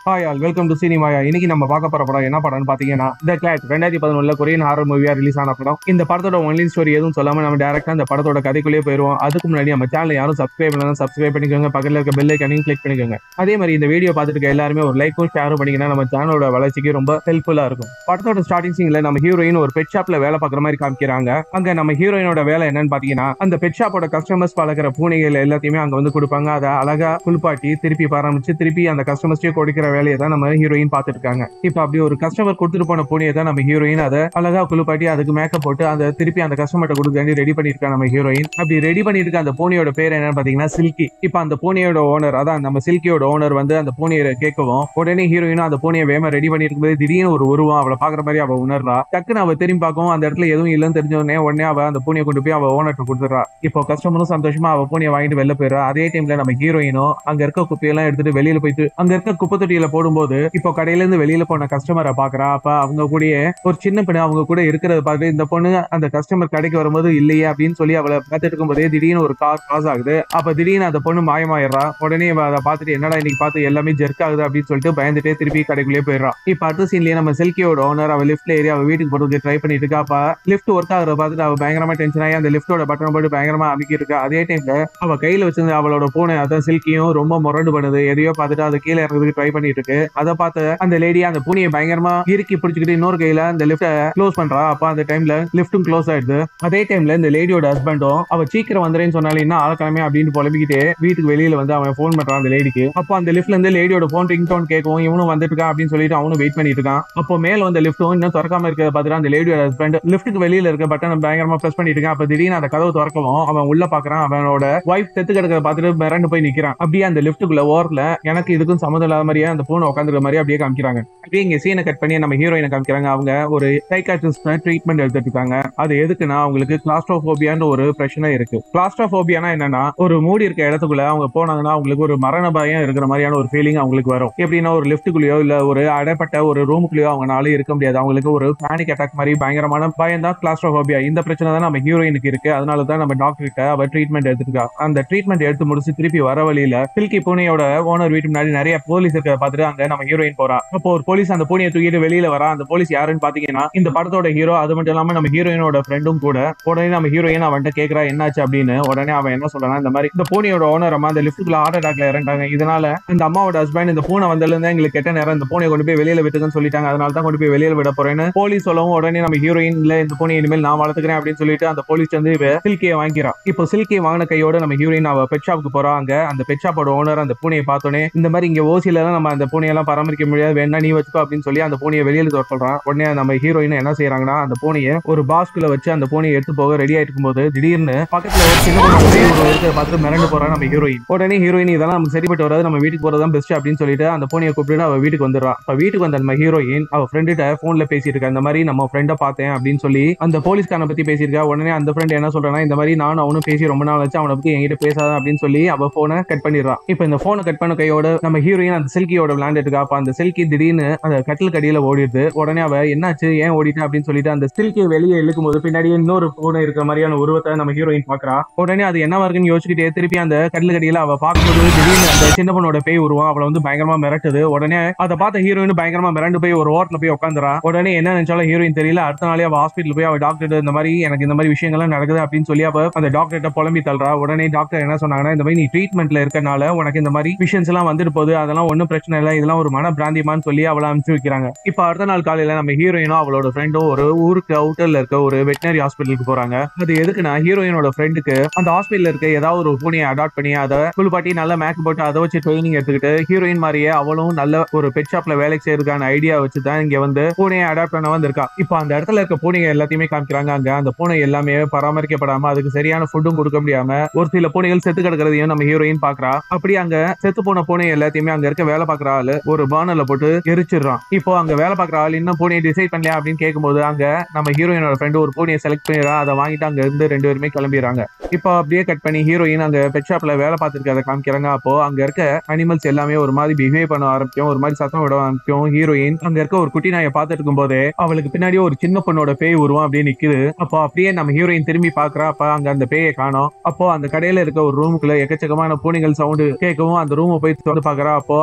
hi all welcome to சினிமாயா இன்னைக்கு நம்ம பார்க்க போற படம் என்ன படம்னு பாத்தீங்கன்னா த கிளாட் ரெண்டாயிரத்தி பதினொன்றுல கொரியன் ஹாரர் மூவியா ரிலீஸ் ஆன படம் இந்த படத்தோட ஒன்லி ஸ்டோரி எதுவும் சொல்லாம நம்ம டேரக்டா இந்த படத்தோட கதைக்குள்ளேயே போயிருவோம் அதுக்கு முன்னாடி நம்ம சேனல் யாரும் சப்ஸ்கிரைப் பண்ணலாம் சப்ஸ்கிரைப் பண்ணிக்கோங்க பக்கத்துல இருக்க பெல் ஐக்கனையும் கிளிக் பண்ணிக்கோங்க அதே மாதிரி இந்த வீடியோ பார்த்துட்டு இருக்க எல்லாருமே ஒரு லைக்கும் ஷேரும் பண்ணிங்கன்னா நம்ம சேனலோட வளர்ச்சிக்கு ரொம்ப ஹெல்ப்ஃபுல்லா இருக்கும் படத்தோட ஸ்டார்டிங் சீன்ல நம்ம ஹீரோயின் ஒரு பெட் ஷாப்ல வேலை பார்க்குற மாதிரி காமிக்கிறாங்க அங்க நம்ம ஹீரோயினோட வேலை என்னன்னு பாத்தீங்கன்னா அந்த பெட் ஷாப்போட கஸ்டமர்ஸ் வளர்க்குற பூனைகள் எல்லாத்தையுமே அங்க வந்து கொடுப்பாங்க அதை அழகா குளிப்பாட்டி திருப்பி பராமரிச்சு திருப்பி அந்த கஸ்டமர்ஸ்டே கொடுக்கிற வேலையை தான் நம்ம ஹீரோயின் பார்த்துட்டு இருக்காங்க இப்போ அப்படி ஒரு கஸ்டமர் கொடுத்துட்டு போன பூனையை தான் நம்ம ஹீரோயின் அதை அழகா குளிப்பாட்டி அதுக்கு மேக்கப் போட்டு அந்த திருப்பி அந்த கஸ்டமர்ட்ட கொடுக்க வேண்டி ரெடி பண்ணிருக்காங்க நம்ம ஹீரோயின் அப்படி ரெடி பண்ணிட்டு இருக்க அந்த பூனையோட பேர் என்னன்னு பாத்தீங்கன்னா சில்கி இப்போ அந்த பூனையோட ஓனர் அதான் நம்ம சில்கியோட ஓனர் வந்து அந்த பூனையை கேட்கவும் உடனே ஹீரோயினும் அந்த பூனையை வேகமா ரெடி பண்ணிட்டு இருக்கும்போது திடீர்னு ஒரு உருவம் அவளை பாக்குற மாதிரி அவ உணர்றா டக்குன்னு அவ திரும்பி பார்க்கவும் அந்த இடத்துல எதுவும் இல்லைன்னு தெரிஞ்ச உடனே உடனே அவ அந்த பூனையை கொண்டு போய் அவ ஓனர்ட்ட கொடுத்துறா இப்போ கஸ்டமரும் சந்தோஷமா அவ பூனையை வாங்கிட்டு வெளில போயிடுறா அதே டைம்ல நம்ம ஹீரோயினும் அங்க இருக்க குப்பையெல்லாம் எடுத்துட்டு வெளியில போயிட்டு அங்க இருக்க குப்பை தொட்டியில போடும்போது இப்போ கடையில இருந்து வெளியில போன கஸ்டமரை பாக்குறா அப்ப அவங்க கூடயே ஒரு சின்ன பொண்ணு அவங்க கூட இருக்கிறத பார்த்து இந்த பொண்ணு அந்த கஸ்டமர் கடைக்கு வரும்போது இல்லையே அப்படின்னு சொல்லி அவளை பார்த்துட்டு இருக்கும்போதே திடீர்னு ஒரு கார் பாஸ் ஆகுது அப்ப திடீர்னு அந்த பொண்ணு மாயமாயிடுறா உடனே இவ அதை பார்த்துட்டு என்னடா இன்னைக்கு பார்த்து எல்லாமே ஜெர்க் ஆகுது அப்படின்னு சொல்லிட்டு பயந்துட்டே திருப்பி கடைக்குள்ளே போயிடுறா இப்ப அடுத்த சீன்லயே நம்ம செல்கியோட ஓனர் அவ லிஃப்ட்ல ஏறி அவ வீட்டுக்கு போறதுக்கு ட்ரை பண்ணிட்டு இருக்கா அப்ப லிஃப்ட் ஒர்க் ஆகுறத பார்த்துட்டு அவ பயங்கரமா டென்ஷன் ஆகி அந்த லிஃப்டோட பட்டன் போட்டு பயங்கரமா அமைக்கி இருக்கா அதே டைம்ல அவ கையில வச்சிருந்த அவளோட பூனை அதான் சில்கியும் ரொம்ப முரண்டு பண்ணுது எதையோ பார்த்துட்டு அது கீழே இறங்குறதுக்கு ட்ரை பண்ணிட்டு இருக்கு அதை பார்த்து அந்த லேடி அந்த பூனையை பயங்கரமா இறுக்கி பிடிச்சிக்கிட்டு இன்னொரு கையில அந்த லிஃப்ட க்ளோஸ் பண்றா அப்ப அந்த டைம்ல லிஃப்டும் க்ளோஸ் ஆயிடுது அதே டைம்ல இந்த லேடியோட ஹஸ்பண்டும் அவ சீக்கிரம் வந்துறேன்னு சொன்னாலும் என்ன ஆளக்கிழமை அப்படின்னு புலம்பிக்கிட்டே வீட்டுக்கு வெளியில வந்து அவன் ஃபோன் பண்றான் அந்த லேடிக்கு அப்போ அந்த லிஃப்ட்ல இருந்து லேடியோட போன் ரிங் டோன் கேட்கவும் இவனும் வந்துட்டு இருக்கான் அப்படின்னு சொல்லிட்டு அவனும் வெயிட் பண்ணிட்டு இருக்கான் அப்போ மேல வந்த லிஃப்ட்டும் இன்னும் திறக்காம இருக்கிறத பார்த்துட்டு அந்த லேடியோட ஹஸ்பண்ட் லிஃப்ட்டுக்கு வெளியில இருக்க பட்டன் பயங்கரமா பிரஸ் பண்ணிட்டு இருக்கான் அப்ப திடீர்னு அந்த கதவு திறக்கவும் அவன் உள்ள பாக்குறான் அவனோட ஒய்ஃப் செத்து கிடக்கிறத பார்த்துட்டு மிரண்டு போய் நிக்கிறான் அப்படியே அந்த லிஃப்ட்டுக்குள்ள ஓரத்துல எனக்கு இதுக்கும் சம்மந்தம் இல்லாத மாதிரியே அந்த பூனை உட்காந்துருக்க மாதிரி அப்படியே காமிக்கிறாங்க அப்படியே இங்க சீனை கட் பண்ணி நம்ம ஹீரோயினை காமிக்கிறாங்க அவங்க ஒரு சைக்காட்ரிஸ்ட் ட்ரீட்மெண்ட் எடுத்துட்டு இருக்காங்க அது எதுக்குன்னா அவங்களுக்கு கிளாஸ்ட்ரோபோபியான்ற ஒரு பிரச்சனை இருக்கு கிளாஸ்ட்ரோபோபியானா என்னன்னா ஒரு மூடி இருக்க இடத்துக்குள்ள அவங்க போனாங்கன்னா அவங்களுக்கு ஒரு மரண பயம் இருக்கிற மாதிரியான ஒரு ஃபீலிங் அவங்களுக்கு வரும் எப்படின்னா ஒரு லிஃப்ட்டுக்குள்ளேயோ இல்ல ஒரு அடைப்பட்ட ஒரு ரூமுக்குள்ளேயோ அவங்களால இருக்க முடியாது அவங்களுக்கு ஒரு பேனிக் அட்டாக் மாதிரி பயங்கரமான பயம் தான் கிளாஸ்ட்ரோபோபியா இந்த பிரச்சனை தான் நம்ம ஹீரோயினுக்கு இருக்கு அதனால தான் நம்ம டாக்டர் கிட்ட அவ ட்ரீட்மெண்ட் எடுத்துருக்கா அந்த ட்ரீட்மெண்ட் எடுத்து முடிச்சு திருப்பி வர வழியில சில்கி பூனையோட ஓனர் வீட்டு முன்னாடி நிறைய போலீஸ் இருக்கிறத பார்த்துட்டு அங்க நம்ம ஹீரோயின் போறா அப்போ ஒரு போலீஸ் அந்த பூனையை தூக்கிட்டு வெளியில வரா அந்த போலீஸ் யாருன்னு பாத்தீங்கன்னா இந்த படத்தோட ஹீரோ அது மட்டும் இல்லாம நம்ம ஹீரோயினோட ஃப்ரெண்டும் கூட உடனே நம்ம ஹீரோயின் அவன்கிட்ட கேக்குறா என்னாச்சு அப்படின்னு உடனே அவன் என்ன சொல்றான் இந்த மாதிரி இந்த பூனையோட ஓனர் அம்மா அந்த லிஃப்ட்டுக்குள்ள ஹார்ட் அட்டாக்ல இறந்தாங்க இதனால இந்த அம்மாவோட ஹஸ்பண்ட் இந்த பூனை வந்ததுல இருந்து எங்களுக்கு கெட்ட நேரம் இந்த பூனையை கொண்டு போய் வெளியில விட்டுக்குன்னு சொல்லிட்டாங்க அதனால தான் கொண்டு போய் வெளியில விட போறேன்னு போலீஸ் சொல்லவும் உடனே நம்ம ஹீரோயின் இல்ல இந்த பூனை இனிமேல் நான் வளர்த்துக்கிறேன் அப்படின்னு சொல்லிட்டு அந்த போலீஸ் வந்து சில்கியை வாங்கிக்கிறான் இப்போ சில்கியை வாங்கின கையோட நம்ம ஹீரோயின் அவ பெட் ஷாப்புக்கு போறாங்க அந்த பெட் ஷாப்போட ஓனர் அந்த பூனையை பார்த்தோன்னே இந்த மாதிரி இங்க ஓசியில எல்லாம் நம்ம அந்த பூனையெல்லாம் பராமரிக்க முடியாது வேணா நீ வச்சுக்கோ அப்படின்னு சொல்லி அந்த பூனையை வெளியில தர சொல்றான் உடனே நம்ம ஹீரோயின் என்ன செய்யறாங்கன்னா அந்த பூனையை ஒரு பாஸ்குள்ள வச்சு அந்த பூனையை எடுத்து போக ரெடி ஆயிட்டு இருக்கும்போது திடீர்னு பக்கத்துல ஒரு சின்ன பொண்ணு அப்படியே ஒரு இருக்கிறத பார்த்துட்டு மிரண்டு போறா நம்ம ஹீரோயின் உடனே ஹீரோயின் இதெல்லாம் நமக்கு சரிப்பட்டு வராது நம்ம வீட்டுக்கு போறதுதான் பெஸ்ட் அப்படின்னு சொல்லிட்டு அந்த பூனையை கூப்பிட்டு அவ வீட்டுக்கு வந்துடுறா அப்ப வீட்டுக்கு வந்த நம்ம ஹீரோயின் அவ ஃப்ரெண்டுகிட்ட போன்ல பேசிட்டு இருக்கா இந்த மாதிரி நம்ம ஃப்ரெண்டை பார்த்தேன் அப்படின்னு சொல்லி அந்த போலீஸ்காரனை பத்தி பேசியிருக்கா உடனே அந்த ஃப்ரெண்ட் என்ன சொல்றானா இந்த மாதிரி நானும் அவனும் பேசி ரொம்ப நாள் வச்சு அவனை பத்தி என்கிட்ட பேசாத அப்படின்னு சொல்லி அவ போனை கட் பண்ணிடுறா இப்போ இந்த போனை கட் பண்ண கையோட நம்ம ஹீரோயின் அந்த சில்கியோட விளையாண்டுட்டு இருக்கா அப்ப அந்த சில்கி திடீர்னு அந்த கட்டில் கடியில ஓடிடுது உடனே அவ என்னாச்சு ஏன் ஓடிட்டா அப்படின்னு சொல்லிட்டு அந்த சில்கி வெளியே இழுக்கும் போது பின்னாடியே இன்னொரு பூனை இருக்கிற மாதிரியான உருவத்தை நம்ம ஹீரோயின் பாக்குறா உடனே அது என்னவா இருக்குன்னு யோசிச்சுக்கிட்டே திருப்பி அந்த கட்டில் கடியில அவ பார்க்கும்போது திடீர்னு அந்த சின்ன பொண்ணோட பேய் உருவம் அவளை வந்து பயங்கரமா மிரட்டுது உடனே அதை பார்த்த ஹீரோயின் பயங்கரமா மிரண்டு போய் ஒரு ஓரத்துல போய் உட்காந்துறா உடனே என்ன நினைச்சாலும் ஹீரோயின் தெரியல அடுத்த நாளே அவ ஹாஸ்பிட்டல் போய் அவ டாக்டர் இந்த மாதிரி எனக்கு இந்த மாதிரி விஷயங்கள்லாம் நடக்குது அப்படின்னு சொல்லி அவ அந்த டாக்டர்கிட்ட புலம்பி தள்ளுறா உடனே டாக்டர் என்ன சொன்னாங்கன்னா இந்த மாதிரி நீ ட்ரீட்மெண்ட்ல இருக்கனால உனக்கு இந்த மாதிரி விஷயம்ஸ் எல்லாம் வந்துட்டு போகுது அதெல்லாம் ஒன்றும் பிரச்சனை இல்லை இதெல்லாம் ஒரு மன பிராந்தியமான்னு சொல்லி அவளை அனுப்பிச்சு வைக்கிறாங்க இப்போ அடுத்த நாள் காலையில நம்ம ஹீரோயினும் அவளோட ஃப்ரெண்டும் ஒரு ஊருக்கு அவுட்டர்ல இருக்க ஒரு வெட்டினரி ஹாஸ்பிட்டலுக்கு போறாங்க அது எதுக்குன்னா ஹீரோயினோட ஃப்ரெண்டுக்கு அந்த ஹாஸ்பிட்டல்ல இருக்க ஏதாவது ஒரு பூனையை அடாப்ட் பண்ணி அதை குளிப்பாட்டி நல்லா மேக்கப் போட்டு அதை வச்சு ட்ரைனிங் எடுத்துக்கிட்டு ஹீரோயின் மாதிரியே அவளும் நல்ல ஒரு பெட் ஷாப்ல வேலைக்கு செய்யறதுக்கான ஐடியா வச்சு தான் இங்க வந்து பூனையை அடாப்ட் பண்ண வந்திருக்கா இப்போ அந்த இடத்துல இருக்க பூனைங்க எல்லாத்தையுமே காமிக்கிறாங்க அங்க அந்த பூனை எல்லாமே பராமரிக்கப்படாம அதுக்கு சரியான ஃபுட்டும் கொடுக்க முடியாம ஒரு சில பூனைகள் செத்து கிடக்கிறதையும் நம்ம ஹீரோயின் பாக்குறா அப்படி அங்க செத்து போன பூனை எல்லாத்தையுமே அங்க இருக்க வேலை பாக்குற ஆளு ஒரு பானர்ல போட்டு எரிச்சிடுறான் இப்போ அங்க வேலை பாக்குற ஆள் இன்னும் பூனையை டிசைட் பண்ணலையா அப்படின்னு கேட்கும்போது அங்க நம்ம ஹீரோயினோட ஃப்ரெண்டு ஒரு பூனையை செலக்ட் பண்ணிடுறா அதை வாங்கிட்டு அங்க இருந்து ரெண்டு பேருமே கிளம்பிடுறாங்க இப்போ அப்படியே கட் பண்ணி ஹீரோயின் அங்க பெட் ஷாப்ல வேலை பார்த்துருக்க அதை காமிக்கிறாங்க அப்போ அங்க இருக்க அனிமல்ஸ் எல்லாமே ஒரு மாதிரி பிஹேவ் பண்ண ஆரம்பிக்கும் ஒரு மாதிரி சத்தம் விட ஆரம்பிக்கும் ஹீரோயின் அங்க இருக்க ஒரு குட்டி நாயை பார்த்துட்டு இருக்கும் போதே அவளுக்கு பின்னாடியே ஒரு சின்ன பொண்ணோட பேய் உருவம் அப்படியே நிக்குது அப்போ அப்படியே நம்ம ஹீரோயின் திரும்பி பாக்குறா அப்ப அங்க அந்த பேயை காணோம் அப்போ அந்த கடையில இருக்க ஒரு ரூமுக்குள்ள எக்கச்சக்கமான பூனைகள் சவுண்டு கேட்கவும் அந்த ரூமை போய் திறந்து பாக்குறா அப்போ அங்க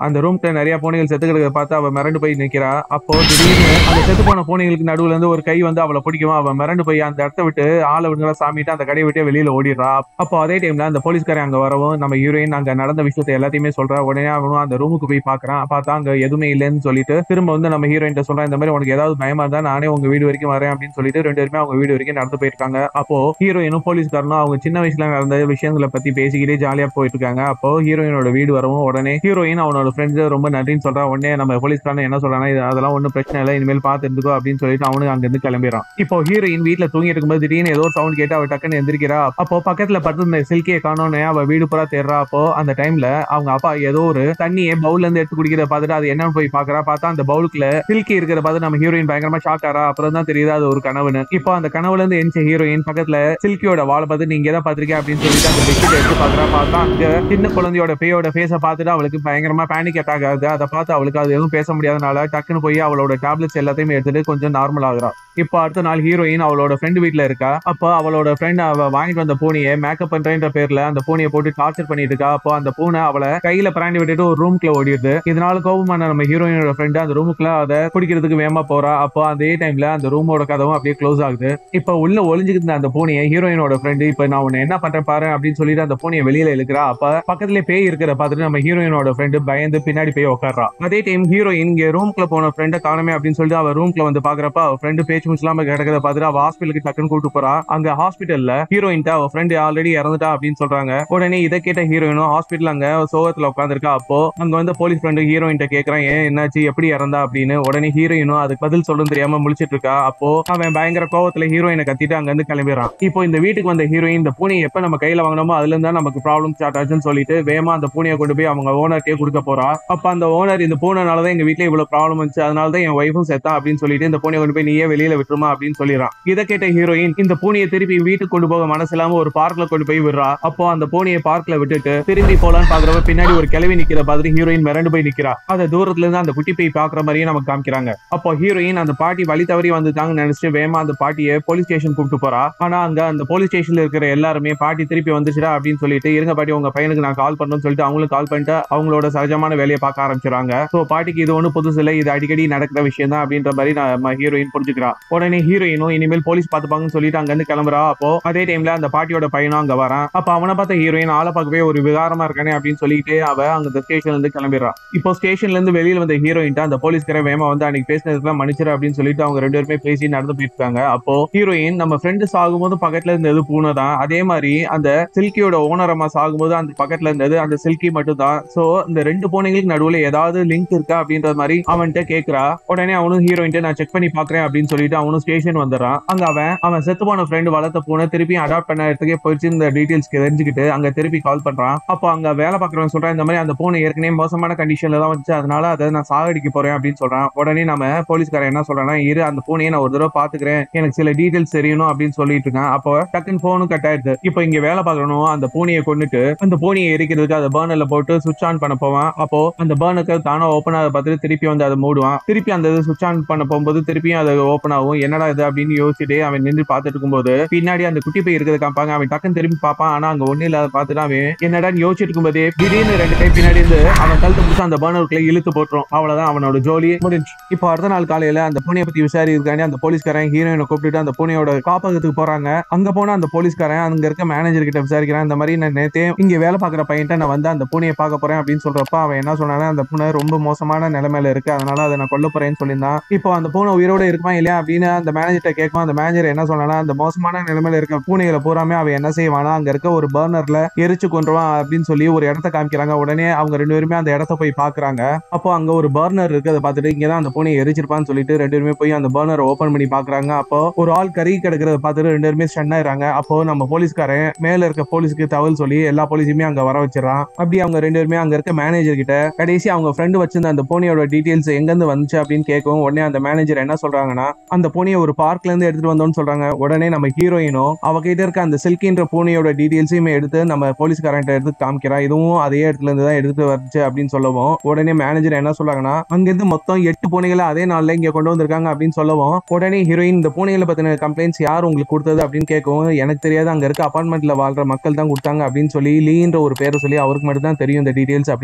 அந்த ரூம்ல நிறைய பூனைகள் செத்து கிடக்கிறத பார்த்து அவ மிரண்டு போய் நிக்கிறா அப்போ திடீர்னு அந்த செத்து போன பூனைகளுக்கு நடுவுல இருந்து ஒரு கை வந்து அவளை பிடிக்கும் அவ மிரண்டு போய் அந்த இடத்த விட்டு ஆளை விடுங்களா சாமிட்டு அந்த கடையை விட்டு வெளியில ஓடிடுறா அப்போ அதே டைம்ல அந்த போலீஸ்காரன் அங்க வரவும் நம்ம ஹீரோயின் அங்க நடந்த விஷயத்தை எல்லாத்தையுமே சொல்றா உடனே அவனும் அந்த ரூமுக்கு போய் பாக்குறான் பார்த்தா அங்க எதுவுமே இல்லைன்னு சொல்லிட்டு திரும்ப வந்து நம்ம ஹீரோயின் சொல்றான் இந்த மாதிரி உனக்கு ஏதாவது பயமா இருந்தா நானே உங்க வீடு வரைக்கும் வரேன் அப்படின்னு சொல்லிட்டு ரெண்டு பேருமே அவங்க வீடு வரைக்கும் நடந்து போயிருக்காங்க அப்போ ஹீரோயினும் போலீஸ்காரனும் அவங்க சின்ன வயசுல நடந்த விஷயங்களை பத்தி பேசிக்கிட்டே ஜாலியா போயிட்டு இருக்காங்க அப்போ ஹீரோயினோட வீடு வரவும் உடனே ஹீரோயின் அவனோட ஃப்ரெண்ட்ஸ் ரொம்ப நன்றின்னு சொல்றா உடனே நம்ம போலீஸ்காரன் என்ன சொல்றானா இது அதெல்லாம் ஒன்றும் பிரச்சனை இல்லை இனிமேல் பார்த்து இருந்துக்கோ அப்படின்னு சொல்லிட்டு அவனு அங்க இருந்து கிளம்பிடுறான் இப்போ ஹீரோயின் வீட்டுல தூங்கிட்டு இருக்கும்போது திடீர்னு ஏதோ சவுண்ட் கேட்டு அவ டக்குன்னு எந்திரிக்கிறா அப்போ பக்கத்துல படுத்து இந்த சில்கியை காணோன்னு அவ வீடு பூரா தேடுறா அப்போ அந்த டைம்ல அவங்க அப்பா ஏதோ ஒரு தண்ணியை பவுல்ல இருந்து எடுத்து குடிக்கிறத பார்த்துட்டு அது என்னன்னு போய் பாக்குறா பார்த்தா அந்த பவுலுக்குள்ள சில்கி இருக்கிறத பார்த்து நம்ம ஹீரோயின் பயங்கரமா ஷாக் ஆறா அப்புறம் தான் தெரியுது அது ஒரு கனவுன்னு இப்போ அந்த கனவுல இருந்து எந்த ஹீரோயின் பக்கத்துல சில்கியோட வாழை பார்த்து நீங்க எதை பாத்திருக்கேன் அப்படின்னு சொல்லிட்டு அந்த பெட்ஷீட் எடுத்து பாக்குறா பார்த்தா அங்க சின்ன குழந்தையோட பேயோட ஃபேஸ பார்த்துட்டு அவளுக்கு பயங்கரமா பேனிக் அட்டாக் ஆகுது அதை பார்த்து அவளுக்கு அது எதுவும் பேச முடியாதனால டக்குன்னு போய் அவளோட டேப்லெட்ஸ் எல்லாத்தையுமே எடுத்துட்டு கொஞ்சம் நார்மல் ஆகுறா இப்போ அடுத்த நாள் ஹீரோயின் அவளோட ஃப்ரெண்டு வீட்ல இருக்கா அப்போ அவளோட ஃப்ரெண்ட் அவ வாங்கிட்டு வந்த பூனையை மேக்கப் பண்றேன்ற பேர்ல அந்த பூனையை போட்டு டார்ச்சர் பண்ணிட்டு இருக்கா அப்போ அந்த பூனை அவளை கையில பிராண்டி விட்டுட்டு ஒரு ரூம்குள்ள ஓடிடுது இதனால கோபமான நம்ம ஹீரோயினோட ஃப்ரெண்ட் அந்த ரூமுக்குள்ள அதை குடிக்கிறதுக்கு வேகமா போறா அப்போ அதே டைம்ல அந்த ரூமோட கதவும் அப்படியே க்ளோஸ் ஆகுது இப்போ உள்ள ஒளிஞ்சுக்கிட்டு அந்த பூனையை ஹீரோயினோட ஃப்ரெண்டு இப்போ நான் உன்னை என்ன பண்றேன் பாரு அப்படின்னு சொல்லிட்டு அந்த பூனையை வெளியில இழுக்கிறா அப்ப பக்கத்துல பேய் இருக்கிற பார்த்துட்டு நம்ம ஹீரோயினோட ஃப்ரெண்டு பயந்து பின்னாடி போய் உட்கார்றா அதே டைம் ஹீரோயின் இங்க ரூம்குள்ள போன ஃப்ரெண்டை காணமே அப்படின்னு சொல்லிட்டு அவ ரூம்குள்ள வந்து பாக்குறப்ப அவ ஃப்ரெண்டு பேச்சு முச்சலாம கிடக்கிறத பார்த்துட்டு அவ ஹாஸ்பிட்டலுக்கு டக்குன்னு கூட்டு போறா அங்க ஹாஸ்பிட்டல்ல ஹீரோயின் அவ ஃப்ரெண்டு ஆல்ரெடி இறந்துட்டா அப்படின்னு சொல்றாங்க உடனே இதை கேட்ட ஹீரோயினும் ஹாஸ்பிட்டல் அங்க சோகத்துல உட்காந்துருக்கா அப்போ அங்க வந்து போலீஸ் ஃப்ரெண்டு ஹீரோயின் கேக்குறான் ஏன் என்னாச்சு எப்படி இறந்தா அப்படின்னு உடனே ஹீரோயினும் அதுக்கு பதில் சொல்லும் தெரியாம முழிச்சிட்டு இருக்கா அப்போ அவன் பயங்கர கோவத்துல ஹீரோயினை கத்திட்டு அங்க இருந்து கிளம்பிடுறான் இப்போ இந்த வீட்டுக்கு வந்த ஹீரோயின் இந்த பூனையை எப்ப நம்ம கையில வாங்கினோமோ அதுல இருந்தா நமக்கு ப்ராப்ளம் ஸ்டார்ட் ஆச்சுன்னு சொல்லிட்டு வேமா அந்த பூனையை கொண்டு போய் அவங்க ஓனர்க்கே கொடுக்க போறா அப்ப அந்த ஓனர் இந்த பூனைனாலதான் எங்க வீட்டுல இவ்வளவு ப்ராப்ளம் வந்துச்சு அதனால தான் என் ஒய்ஃபும் செத்தா அப்படின்னு சொல்லிட்டு இந்த பூனையை கொண்டு போய் நீயே வெளியில விட்டுருமா அப்படின்னு சொல்லிடுறான் இதை கேட்ட ஹீரோயின் இந்த பூனையை திருப்பி வீட்டுக்கு கொண்டு போக மனசு இல்லாம ஒரு பார்க்ல கொண்டு போய் விடுறா அப்போ அந்த பூனையை பார்க்ல விட்டுட்டு திரும்பி போலான்னு பாக்குறப்ப பின்னாடி ஒரு கிளவி நிக்கிற பார்த்துட்டு ஹீரோயின் மிரண்டு போய் நிக்கிறா அதை தூரத்துல இருந்து அந்த குட்டி போய் பாக்குற மாதிரியே நமக்கு காமிக்கிறாங்க அப்போ ஹீரோயின் அந்த பாட்டி வழி தவறி வந்துட்டாங்கன்னு நினைச்சிட்டு வேமா அந்த பாட்டியை போலீஸ் ஸ்டேஷன் கூப்பிட்டு போறா ஆனா அங்க அந்த போலீஸ் ஸ்டேஷன்ல இருக்கிற எல்லாருமே பாட்டி திருப்பி வந்துச்சுடா அப்படின்னு சொல்லிட்டு இருங்க பாட்டி உங்க பையனுக்கு நான் கால் பண்ணணும்னு சொல்லிட்டு அவங்களும் கால் பண்ணிட்டு அவங்களோட சகஜமான வேலையை பார்க்க ஆரம்பிச்சிடுறாங்க சோ பாட்டிக்கு இது ஒன்றும் புதுசு இல்லை இது அடிக்கடி நடக்கிற விஷயம் தான் அப்படின்ற மாதிரி நம்ம ஹீரோயின் புரிஞ்சுக்கிறா உடனே ஹீரோயினும் இனிமேல் போலீஸ் பார்த்துப்பாங்கன்னு சொல்லிட்டு அங்க இருந்து கிளம்புறா அப்போ அதே டைம்ல அந்த பாட்டியோட பையனும் அங்க வரான் அப்ப அவனை பார்த்த ஹீரோயின் ஆளை பார்க்கவே ஒரு விகாரமா இருக்கானே அப்படின்னு சொல்லிட்டு அவ அங்க ஸ்டேஷன்ல இருந்து கிளம்பிடுறா இப்போ ஸ்டேஷன்ல இருந்து வெளியில வந்த ஹீரோயின் அந்த போலீஸ்கார வேமா வந்து அன்னைக்கு பேசினதுக்குலாம் மன்னிச்சிரு அப்படின்னு சொல்லிட்டு அவங்க ரெண்டு பேருமே பேசி நடந்து போயிட்டு இருக்காங்க அப்போ ஹீரோயின் நம்ம ஃப்ரெண்டு சாகும்போது பக்கத்துல இருந்தது பூனை தான் அதே மாதிரி அந்த சில்கியோட ஓனர் அம்மா சாகும்போது அந்த பக்கத்துல இருந்தது அந்த சில்கி மட்டும் தான் சோ இந்த ரெண்டு பூனைகளுக்கு நடுவுல ஏதாவது லிங்க் இருக்கா அப்படின்ற மாதிரி அவன்கிட்ட கேக்குறா உடனே அவனும் ஹீரோயின் நான் செக் பண்ணி பாக்குறேன் அப்படின்னு சொல்லிட்டு அவனும் ஸ்டேஷன் வந்துடுறான் அங்க அவன் அவன் செத்து போன ஃப்ரெண்டு வளர்த்த பூனை திருப்பி அடாப்ட் பண்ண இடத்துக்கே போயிடுச்சு இந்த டீடைல்ஸ் தெரிஞ்சுக்கிட்டு அங்க திருப்பி கால் பண்றான் அப்போ அங்க வேலை பாக்குறவன் சொல்றான் இந்த மாதிரி அந்த பூனை ஏற்கனவே மோசமான கண்டிஷன்ல தான் வந்துச்சு அதனால அதை நான் சாகடிக்க போறேன் அப்படின்னு சொல்றான் உடனே நம்ம போலீஸ்காரன் என்ன சொல்றான்னா இரு அந்த பூனையை நான் ஒரு தடவை பாத்துக்கிறேன் எனக்கு சில டீடைல்ஸ் தெரியணும் அப்படின்னு சொல்லிட்டு இருக்கான் அப்போ டக்குன்னு போனும் கட் ஆயிடுது இப்போ இங்க வேலை பார்க்கணும் அந்த பூனையை கொண்டுட்டு அந்த பூனையை எரிக்கிறதுக்கு அதை பர்னர்ல போட்டு சுவிட்ச் ஆன் பண்ண போவான் அப்போ அந்த பர்னுக்கு தானே ஓப்பன் ஆக பார்த்துட்டு திருப்பி வந்து அதை மூடுவான் திருப்பி அந்த சுவிட்ச் ஆன் பண்ண போகும்போது திருப்பியும் அது ஓப்பன் ஆகும் என்னடா இது அப்படின்னு யோசிச்சுட்டு அவன் நின்று பார்த்துட்டு இருக்கும்போது பின்னாடி அந்த குட்டி பை இருக்கிறத காப்பாங்க அவன் டக்குன்னு திரும்பி பார்ப்பான் ஆனா அங்க ஒண்ணு இல்லாத பார்த்துட்டு அவன் என்னடா யோசிச்சுட்டு இருக்கும்போதே திடீர்னு ரெண்டு கை பின்னாடி இருந்து அவன் கழுத்து பிடிச்சி அந்த பர்னருக்குள்ள இழுத்து போட்டுரும் அவ்வளவுதான் அவனோட ஜோலி முடிஞ்சு இப்போ அடுத்த நாள் காலையில அந்த பூனையை பத்தி விசாரிக்கிறதுக்காண்டி அந்த போலீஸ்காரன் ஹீரோயினை கூப்பிட்டுட்டு அந்த பூனையோட காப்பகத்துக்கு போறாங்க அங்க போனா அந்த போலீஸ்காரன் அங்க இருக்க மேனேஜர் கிட்ட விசாரிக்கிறான் இந்த மாதிரி நான் நேத்தே இங்க வேலை பாக்குற பையன்ட்ட நான் வந்து அந்த பூனையை பார்க்க போறேன் அப்படின்னு சொல்றப்ப அவன் என்ன சொன்னானா அந்த பூனை ரொம்ப மோசமான நிலைமையில இருக்கு அதனால அதை நான் கொல்ல போறேன்னு சொல்லியிருந்தான் இப்போ அந்த பூனை உயிரோட இருக்குமா இல்லையா அப்படின்னு அந்த மேனேஜர்ட்ட கேட்கும் அந்த மேனேஜர் என்ன சொன்னானா அந்த மோசமான நிலைமையில இருக்க பூனைகளை பூராமே அவன் என்ன செய்வானா அங்க இருக்க ஒரு பர்னர்ல எரிச்சு கொண்டுருவான் அப்படின்னு சொல்லி ஒரு இடத்த காமிக்கிறாங்க உடனே அவங்க ரெண்டு பேருமே அந்த இடத்த போய் பாக்குறாங்க அப்போ அங்க ஒரு பர்னர் இருக்கு அதை பார்த்துட்டு இங்கதான் அந்த பூனையை எரிச்சிருப்பான்னு சொல்லிட்டு ரெண்டு பேருமே போய் அந்த பர்னரை ஓபன் பண்ணி பாக்குறாங்க அப்போ ஒரு ஆள் கறி கிடக்கிறத பார்த்துட்டு ரெண்டு பேருமே ஸ்டன் ஆயிடுறாங்க அப்போ நம்ம போலீஸ்காரன் மேல இருக்க போலீஸ்க்கு தகவல் சொல்லி எல்லா போலீஸுமே அங்க வர வச்சிடறான் அப்படி அவங்க ரெண்டு பேருமே அங்க இருக்க மேனேஜர் கிட்ட கடைசி அவங்க ஃப்ரெண்டு வச்சிருந்த அந்த பூனையோட டீடைல்ஸ் எங்க இருந்து வந்துச்சு அப்படின்னு கேட்கவும் உடனே அந்த மேனேஜர் என்ன சொல்றாங்கன்னா அந்த பூனையை ஒரு பார்க்ல இருந்து எடுத்துட்டு வந்தோம்னு சொல்றாங்க உடனே நம்ம ஹீரோயினும் அவகிட்ட இருக்க அந்த சில்கின்ற பூனையோட டீடைல்ஸையுமே எடுத்து நம்ம போலீஸ்காரன்ட்ட எடுத்து காமிக்கிறா இதுவும் அதே இடத்துல இருந்து தான் எடுத்து வந்துச்சு அப்படின்னு சொல்லவும் உடனே மேனேஜர் என்ன சொல்றாங்கன்னா அங்கிருந்து மொத்தம் எட்டு பூனைகளை அதே நாள்ல இங்க கொண்டு வந்திருக்காங்க அப்படின்னு சொல்லவும் உடனே ஹீரோயின் இந்த பூனைகளை பத்தின கம்ப்ளைண்ட்ஸ் யார் உங்களுக்கு கொடுத்தது அப்படின்னு கேட்கவும் எனக்கு தெரியாது அங்க இருக்க அபார்ட்மெண்ட்ல வாழ்ற மக்கள் தான் கொடுத்தாங்க அப்படின்னு சொல்லி லீன்ற ஒரு பேரை சொல்லி அவருக்கு மட்டும் தான் தெரியும் இந்த டீடைல்ஸ் அப்படின்னு சொல்றாங்க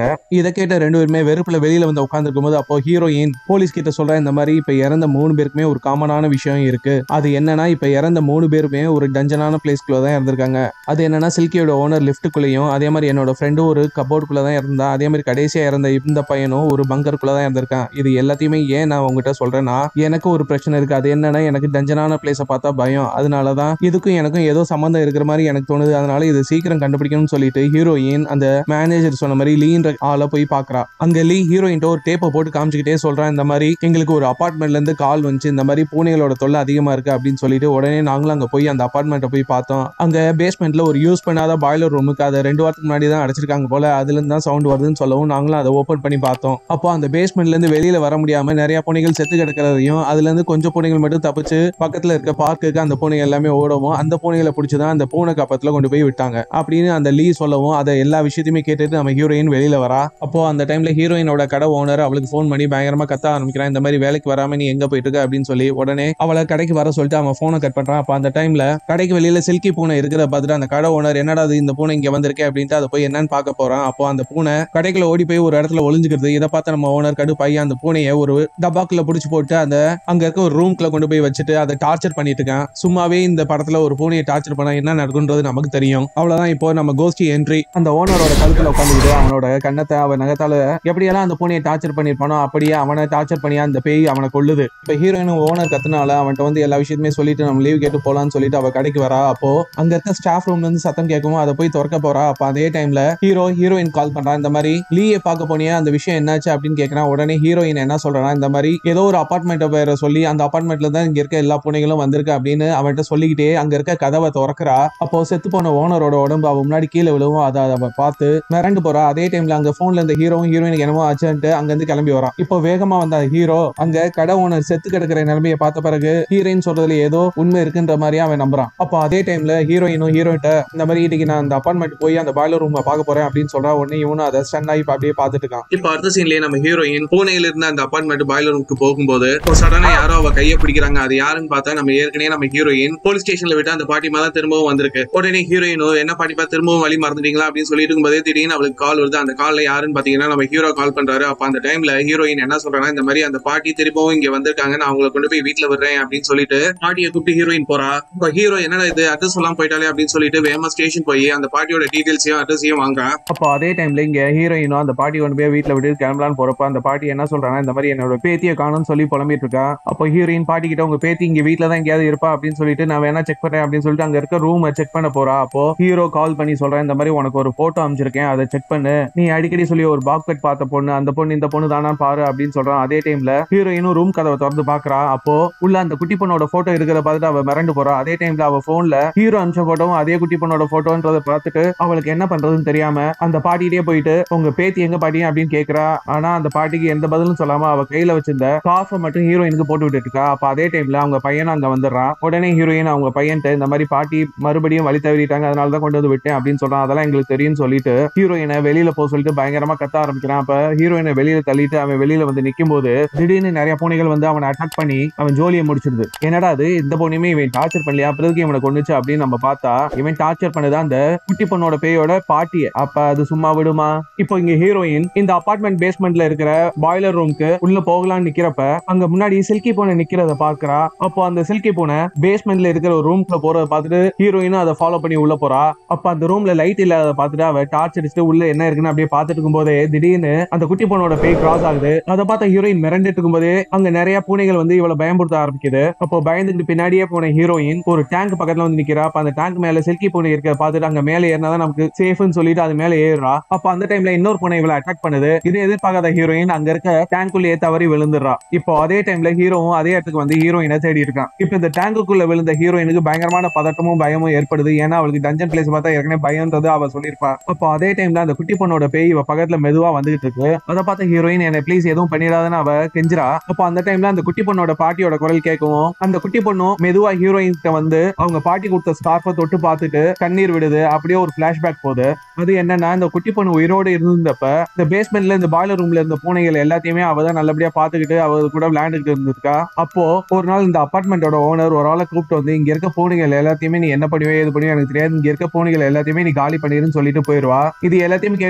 இதை கேட்ட ரெண்டு பேருமே வெறுப்புல வெளியில வந்து உட்காந்துருக்கும் போது அப்போ ஹீரோயின் போலீஸ் கிட்ட சொல்ற இந்த மாதிரி இப்ப இறந்த மூணு பேருக்குமே ஒரு காமனான விஷயம் இருக்கு அது என்னன்னா இப்ப இறந்த மூணு பேருமே ஒரு டஞ்சனான பிளேஸ்க்குள்ள தான் இறந்திருக்காங்க அது என்னன்னா சில்கியோட ஓனர் லிஃப்ட்டுக்குள்ளேயும் அதே மாதிரி என்னோட ஃப்ரெண்டும் ஒரு கபோர்டுக்குள்ள தான் இருந்தா அதே மாதிரி கடைசியா இறந்த இந்த பையனும் ஒரு பங்கருக்குள்ள தான் இருந்திருக்கான் இது எல்லாத்தையுமே ஏன் நான் உங்ககிட்ட சொல்றேன்னா எனக்கு ஒரு பிரச்சனை இருக்கு அது என்னன்னா எனக்கு டஞ்சனான பிளேஸை பார்த்தா பயம் அதனால தான் இதுக்கும் எனக்கும் ஏதோ சம்மந்தம் இருக்கிற மாதிரி எனக்கு தோணுது அதனால இது சீக்கிரம் கண்டுபிடிக்கணும்னு சொல்லிட்டு ஹீரோயின் அந்த மேனேஜர் சொன்ன மாதிரி லீன்ற ஆளை போய் பாக்குறா அங்க லீ ஹீரோயின்ட்ட ஒரு டேப்பை போட்டு காமிச்சுக்கிட்டே சொல்றான் இந்த மாதிரி எங்களுக்கு ஒரு அபார்ட்மெண்ட்ல இருந்து கால் வந்துச்சு இந்த மாதிரி பூனைகளோட தொல்லை அதிகமா இருக்கு அப்படின்னு சொல்லிட்டு உடனே நாங்களும் அங்க போய் அந்த அபார்ட்மெண்ட்டை போய் பார்த்தோம் அங்க பேஸ்மெண்ட்ல ஒரு யூஸ் பண்ணாத பாய்லர் ரூமுக்கு அதை ரெண்டு வாரத்துக்கு முன்னாடி தான் அடைச்சிருக்காங்க போல அதுல இருந்து தான் சவுண்ட் வருதுன்னு சொல்லவும் நாங்களும் அதை ஓபன் பண்ணி பார்த்தோம் அப்போ அந்த பேஸ்மெண்ட்ல இருந்து வெளியில வர முடியாம நிறைய பூனைகள் செத்து கிடக்கிறதையும் அதுல இருந்து கொஞ்சம் பூனைகள் மட்டும் தப்பிச்சு பக்கத்துல இருக்க பார்க்குக்கு அந்த பூனைகள் எல்லாமே ஓடவும் அந்த பூனைகளை பிடிச்சி தான் அந்த பூனை காப்பத்துல கொண்டு போய் விட்டாங்க அப்படின்னு அந்த லீ சொல்லவும் அதை எல்லா விஷயத்தையுமே கேட்டுட்டு நம்ம ஹீரோயின் வெளியில வரா அப்போ அந்த டைம்ல ஹீரோயினோட கடை ஓனர் அவளுக்கு ஃபோன் பண்ணி பயங்கரமா கத்த ஆரம்பிக்கிறான் இந்த மாதிரி வேலைக்கு வராம நீ எங்க போயிட்டு இருக்க அப்படின்னு சொல்லி உடனே அவளை கடைக்கு வர சொல்லிட்டு அவன் போனை கட் பண்றான் அப்ப அந்த டைம்ல கடைக்கு வெளியில சில்கி பூனை இருக்கிற பார்த்துட்டு அந்த கடை ஓனர் என்னடா இது இந்த பூனை இங்க வந்திருக்கே அப்படின்ட்டு அதை போய் என்னன்னு பார்க்க போறான் அப்போ அந்த பூனை கடைக்குள்ள ஓடி போய் ஒரு இடத்துல ஒளிஞ்சுக்கிறது இதை பார்த்து நம்ம ஓனர் கடுப்பாயி அந்த பூனையை ஒரு டப்பாக்குள்ள பிடிச்சி போட்டு அந்த அங்க இருக்க ஒரு ரூம்குள்ள கொண்டு போய் வச்சுட்டு அதை டார்ச்சர் பண்ணிட்டு இருக்கான் சும்மாவே இந்த படத்துல ஒரு பூனையை டார்ச்சர் பண்ணா என்ன நடக்கும்ன்றது நமக்கு தெரியும் அவ்வளவுதான் இப்போ நம்ம கோஸ்டி என்ட்ரி அந்த ஓனரோட கழுத்துல உட்காந்துக்கிட்டு அவனோட கண்ணத்தை அவன் நகத்தால எப்படியெல்லாம் அந்த பூனையை டார்ச்சர் பண்ணிருப்பானோ அப்படியே அவனை டார்ச்சர் பண்ணி அந்த பேய் அவனை கொல்லுது இப்ப ஹீரோயின் ஓனர் கத்துனால அவன்கிட்ட வந்து எல்லா விஷயத்துமே சொல்லிட்டு நம்ம லீவ் கேட்டு போலான்னு சொல்லிட்டு அவ கடைக்கு வரா அப்போ அங்க இருக்க ஸ்டாஃப் ரூம்ல இருந்து சத்தம் கேட்கவும் அதை போய் திறக்க போறா அப்ப அதே டைம்ல ஹீரோ ஹீரோயின் கால் பண்றான் இந்த மாதிரி லீயை பார்க்க போனியா அந்த விஷயம் என்னாச்சு அப்படின்னு கேட்கறான் உடனே ஹீரோயின் என்ன சொல்றானா இந்த மாதிரி ஏதோ ஒரு அபார்ட்மெண்ட் பேரை சொல்லி அந்த அபார்ட்மெண்ட்ல தான் இங்க இருக்க எல்லா பூனைகளும் வந்திருக்கு அப்படின்னு அவன்கிட்ட சொல்லிக்கிட்டே அங்க இருக்க கதவை திறக்கிறா அப்போ செத்து போன ஓனரோட உடம்பு அவ முன்னாடி கீழே விழுவும் அதை அவ பார்த்து மிரண்டு போறா அதே டைம்ல அங்க போன்ல இந்த ஹீரோவும் ஹீரோயினுக்கு என்னமோ ஆச்சுன்ட்டு அங்க இருந்து கிளம்பி வரான் இப்போ வேகமா வந்த ஹீரோ அங்க கடை ஓனர் செத்து கிடக்கிற நிலைமையை பார்த்த பிறகு ஹீரோயின் சொல்றதுல ஏதோ உண்மை இருக்குன்ற மாதிரி அவன் நம்புறான் அப்போ அதே டைம்ல ஹீரோயினும் ஹீரோயிட்ட இந்த மாதிரி இன்னைக்கு நான் அந்த அப்பார்ட்மெண்ட் போய் அந்த பாய்லர் ரூம் பார்க்க போறேன் அப்படின்னு சொல்றா உடனே இவனும் அதை ஸ்டன் ஆகி இப்ப அப்படியே பார்த்துட்டு இருக்கான் இப்போ அடுத்த சீன்லயே நம்ம ஹீரோயின் பூனையில இருந்து அந்த அப்பார்ட்மெண்ட் பாய்லர் ரூமுக்கு போகும்போது சடனா யாரோ அவ கையை பிடிக்கிறாங்க அது யாருன்னு பார்த்தா நம்ம ஏற்கனவே நம்ம ஹீரோயின் போலீஸ் ஸ்டேஷன்ல விட்டு அந்த பாட்டிமா தான் திரும்பவும் வந்திருக்கு உடனே ஹீரோயினும் என்ன பாட்டிமா திரும்பவும் வழி மறந்துட்டீங்களா அப்படின்னு சொல்லிட்டு இருக்கும்போதே திடீர்னு அவளுக்கு கால் வருது அந்த கால்ல யாருன்னு பாத்தீங்கன்னா நம்ம ஹீரோ கால் பண்றாரு அப்ப அந்த டைம்ல ஹீரோயின் என்ன சொல்றாங்கன்னா இந்த மாதிரி அந்த பாட்டி திரும்பவும் இங்க வந்திருக்காங்க நான் அவங்களை கொண்டு போய் வீட்டுல விடுறேன் அப்படின்னு சொல்லிட்டு பாட்டியை கூப்பிட்டு ஹீரோயின் போறா இப்ப ஹீரோ என்னடா இது அட்ரஸ் எல்லாம் போயிட்டாலே அப்படின்னு சொல்லிட்டு வேகமா ஸ்டேஷன் போய் அந்த பாட்டியோட டீடைல்ஸையும் அட்ரஸையும் வாங்க அப்போ அதே டைம்ல இங்க ஹீரோயினும் அந்த பாட்டி கொண்டு போய் வீட்டுல விட்டு கிளம்பலான்னு போறப்ப அந்த பாட்டி என்ன சொல்றாங்க இந்த மாதிரி என்னோட பேத்தியை காணும்னு சொல்லி புலம்பிட்டு இருக்கா அப்போ ஹீரோயின் பாட்டி கிட்ட உங்க பேத்தி இங்க வீட்டுல தான் எங்கேயாவது இருப்பா அப்படின்னு சொல்லிட்டு நான் வேணா செக் பண்றேன் அப்படின்னு சொல்லிட்டு அங்க இருக்க ரூம் செக் பண்ண போறா அப்போ ஹீரோ கால் பண்ணி சொல்றேன் இந்த மாதிரி உனக்கு ஒரு போட்டோ அமைச்சிருக்கேன் அதை செக் பண்ணு நீ அடிக்கடி சொல்லி ஒரு பாக் பெட் பார்த்த பொண்ணு அந்த பொண்ணு இந்த பொண்ணு தானா பாரு அப்படின்னு சொல்றான் அதே டைம்ல ஹீரோயினும் ரூம் கதவை திறந்து பாக்குறா அப்போ உள்ள அந்த குட்டி பொண்ணோட போட்டோ இருக்கிறத பார்த்துட்டு அவ மிரண்டு போறா அதே டைம்ல அவ போன்ல ஹீரோ அனுப்பிச்ச போட்டோவும் அதே குட்டி பொண்ணோட போட்டோன்றத பார்த்துட்டு அவளுக்கு என்ன பண்றதுன்னு தெரியாம அந்த பாட்டிகிட்டே போயிட்டு உங்க பேத்தி எங்க பாட்டி அப்படின்னு கேக்குறா ஆனா அந்த பாட்டிக்கு எந்த பதிலும் சொல்லாம அவ கையில வச்சிருந்த காஃபை மட்டும் ஹீரோயினுக்கு போட்டு விட்டுட்டு இருக்கா அப்ப அதே டைம்ல அவங்க பையன் அங்க வந்துடுறான் உடனே ஹீரோயின் அவங்க பையன்ட்ட இந்த மாதிரி பாட்டி மறுபடியும் வழி தவறிட்டாங்க அதனால தான் கொண்டு வந்து விட்டேன் அப்படின்னு சொல்றான் அதெல்லாம் எங்களுக்கு தெரியும்னு சொல்லிட்டு ஹீரோயினை வெளியில போக சொல்லிட்டு பயங்கரமா கத்த ஆரம்பிக்கிறான் அப்ப ஹீரோயினை வெளியில தள்ளிட்டு அவன் வெளியில வந்து நிக்கும் போது திடீர்னு நிறைய பூனைகள் வந்து அவனை அட்டாக் பண்ணி அவன் ஜோலியை முடிச்சிருது என்னடா அது இந்த பொண்ணுமே இவன் டார்ச்சர் பண்ணலையா பிறகு இவனை கொண்டுச்சு அப்படின்னு நம்ம பார்த்தா இவன் டார்ச்சர் பண்ணது அந்த குட்டி பொண்ணோட பேயோட பாட்டிய அப்ப அது சும்மா விடுமா இப்போ இங்க ஹீரோயின் இந்த அபார்ட்மெண்ட் பேஸ்மெண்ட்ல இருக்கிற பாய்லர் ரூம்க்கு உள்ள போகலாம்னு நிக்கிறப்ப அங்க முன்னாடி சில்கி பூனை நிக்கிறத பாக்குறா அப்போ அந்த சில்கி பூனை பேஸ்மெண்ட்ல இருக்கிற ஒரு ரூம்குள்ள போறத பார்த்துட்டு ஹீரோயினும் அதை ஃபாலோ பண்ணி உள்ள போறா அப்ப அந்த ரூம்ல லைட் இல்லாத பார்த்துட்டு அவ டார்ச் அடிச்சுட்டு உள்ள என்ன இருக்குன்னு அப்படியே பார்த்துட்டு இருக்கும்போதே திடீர்னு அந்த குட்டி பொண்ணோட பேய் கிராஸ் ஆகுது அதை பார்த்த ஹீரோயின் மிரண்டுட்டு இருக்கும்போதே அங்க நிறைய பூனைகள் வந்து இவளை பயன்படுத்த ஆரம்பிக்குது அப்போ பயந்துட்டு பின்னாடியே போன ஹீரோயின் ஒரு டேங்க் பக்கத்துல வந்து நிக்கிறா அப்ப அந்த டேங்க் மேல சில்கி பூனை இருக்க பார்த்துட்டு அங்க மேல ஏறினாதான் நமக்கு சேஃப்னு சொல்லிட்டு அது மேல ஏறுறா அப்ப அந்த டைம்ல இன்னொரு பூனை இவளை அட்டாக் பண்ணுது இது எதிர்பார்க்காத ஹீரோயின் அங்க இருக்க டேங்குள்ளேயே தவறி விழுந்துடுறா இப்போ அதே டைம்ல ஹீரோவும் அதே இடத்துக்கு வந்து ஹீரோயினை தேடி இருக்கான் இப்போ இந்த டேங்குக்குள்ள விழுந்த ஹீரோயினுக்கு பயங்கரமான பதட்டமும் பயமும் ஏற்படுது ஏன்னா அவளுக்கு டஞ்சன் பிளேஸ் பார்த்தா ஏற்கனவே பயம்ன்றது அவ சொல்லியிருப்பா அப்போ அதே டைம்ல அந்த குட்டி பொண்ணோட பேய் இவ பக்கத்துல மெதுவா வந்துகிட்டு இருக்கு அதை பார்த்த ஹீரோயின் என்ன ப்ளீஸ் எதுவும் பண்ணிடாதுன்னு அவ கெஞ்சிரா அப்போ அந்த டைம்ல அந்த குட்டி பொண்ணோட பாட்டியோட குரல் கேட்கவும் அந்த குட்டி பொண்ணும் மெதுவா ஹீரோயின் கிட்ட வந்து அவங்க பாட்டி கொடுத்த ஸ்கார்ஃபை தொட்டு பார்த்துட்டு கண்ணீர் விடுது அப்படியே ஒரு பிளாஷ்பேக் போகுது அது என்னன்னா இந்த குட்டி பொண்ணு உயிரோடு இருந்தப்ப இந்த பேஸ்மெண்ட்ல இந்த பாய்லர் ரூம்ல இருந்த பூனைகள் எல்லாத்தையுமே அவ தான் நல்லபடியா பாத்துக்கிட்டு அவ கூட விளையாண்டுட்டு இருந்திருக்கா அப்போ ஒரு நாள் இந்த அபார்ட்மெண்டோட ஓனர் ஒரு ஆளை கூப்பிட்டு வந்து இங்க இருக்க பூனைகள் எல்லாத்தையுமே நீ என்ன பண்ணுவே எது பண்ணுவே எனக்கு தெரியாது இங்க இருக்க பூனைகள் எல்லாத்தையுமே நீ காலி பண்ணிருன்னு சொல்லிட்டு போயிருவா இது எல்லாத்தையுமே கேட்டு இருந்த நம்ம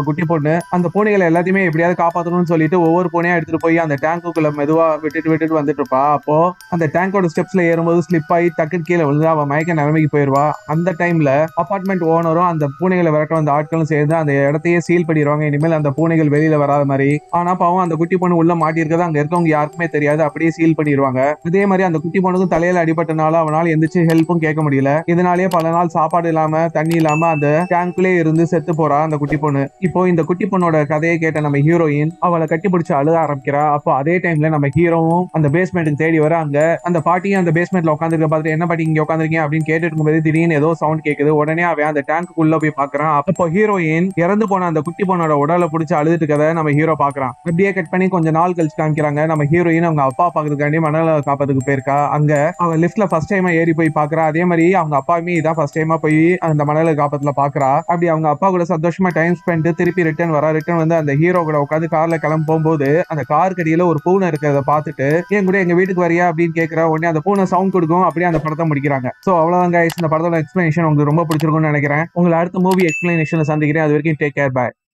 குட்டி பொண்ணு அந்த பூனைகளை எல்லாத்தையுமே எப்படியாவது காப்பாத்தணும்னு சொல்லிட்டு ஒவ்வொரு பூனையா எடுத்துட்டு போய் அந்த டேங்குக்குள்ள மெதுவா விட்டுட்டு விட்டுட்டு வந்துட்டு இருப்பா அப்போ அந்த டேங்கோட ஸ்டெப்ஸ்ல ஏறும்போது ஸ்லிப் ஆகி டக்குன்னு கீழே விழுந்து அவன் மயக்க நிலைமைக்கு போயிருவா அந்த டைம்ல அபார்ட்மெண்ட் ஓனரும் அந்த பூனைகளை விரட்ட வந்த ஆட்களும் சேர்ந்து அந்த இடத்தையே சீல் பண்ணிடுவாங்க இனிமேல் அந்த பூனைகள் வெளியில வராத மாதிரி ஆனா பாவம் அந்த குட்டி பொண்ணு உள்ள மாட்டியிருக்கிறது அங்க இருக்கவங்க யாருக்குமே தெரியாது அப்படியே சீல் பண்ணிடுவாங்க இதே மாதிரி அந்த குட்டி பொண்ணுக்கும் தலையில அடிபட்டனால அவனால எந்திரிச்சு ஹெல்ப்பும் கேட்க முடியல இதனாலேயே பல நாள் சாப்பாடு இல்லாம தண்ணி இல்லாம அந்த டேங்க்லயே இருந்து செத்து போறா அந்த குட்டி பொண்ணு இப்போ இந்த குட்டி பொண்ணோட கதையை கேட்ட நம்ம ஹீரோயின் அவளை கட்டி பிடிச்சு அழுக ஆரம்பிக்கிறா அப்போ அதே டைம்ல நம்ம ஹீரோவும் அந்த பேஸ்மெண்ட்டுக்கு தேடி வர அங்க அந்த பாட்டியும் அந்த பேஸ்மெண்ட்ல உட்காந்துருக்க பார்த்துட்டு என்ன பாட்டி இங்க உட்காந்துருக்கீங்க அப்படின்னு கேட்டுட்டு இருக்கும்போது திடீர்னு ஏதோ சவுண்ட் கேக்குது உடனே அவன் அந்த டேங்க்குள்ள போய் பாக்குறான் அப்போ ஹீரோயின் இறந்து போன அந்த குட்டி பொண்ணோட உடலை பிடிச்சி அழுதுட்டு இருக்கதை நம்ம ஹீரோ பாக்குறான் அப்படியே கட் பண்ணி கொஞ்சம் நாள் கழிச்சு காமிக்கிறாங்க நம்ம ஹீரோயின் அவங்க அப்பா பாக்குறதுக்காண்டி மணல காப்பதுக்கு போயிருக்கா அங்க அவ லிஃப்ட்ல ஃபர்ஸ்ட் டைமா ஏறி போய் பாக்குறா அதே மாதிரி அவங்க அப்பாவுமே இதான் ஃபர்ஸ்ட் டைமா போய் அந்த மணல காப்பத்துல பாக்குறா அப்படி அவங்க அப்பா கூட சந்தோஷமா டைம் ஸ்பெண்ட் திருப்பி ரிட்டர்ன் வரா ரிட்டர்ன் வந்து அந்த ஹீரோ கூட உட்காந்து கார்ல கிளம்ப போகும்போது அந்த கார் கடியில ஒரு பூனை இருக்கிறத பார்த்துட்டு என் கூட எங்க வீட்டுக்கு வரியா அப்படின்னு கேக்குறா உடனே அந்த பூனை சவுண்ட் கொடுக்கும் அப்படியே அந்த படத்தை முடிக்கிறாங்க சோ அவ்வளவுதான் guys இந்த படத்தோட எக்ஸ்பிளனேஷன் உங்களுக்கு ரொம்ப பிடிச்சிருக்கும்னு நினைக்கிறேன் உங்களை அடுத்த மூவி எக்ஸ்பிளனேஷன் சந்திக்கிறேன் அது வரைக்கும் டேக் கேர் பாய்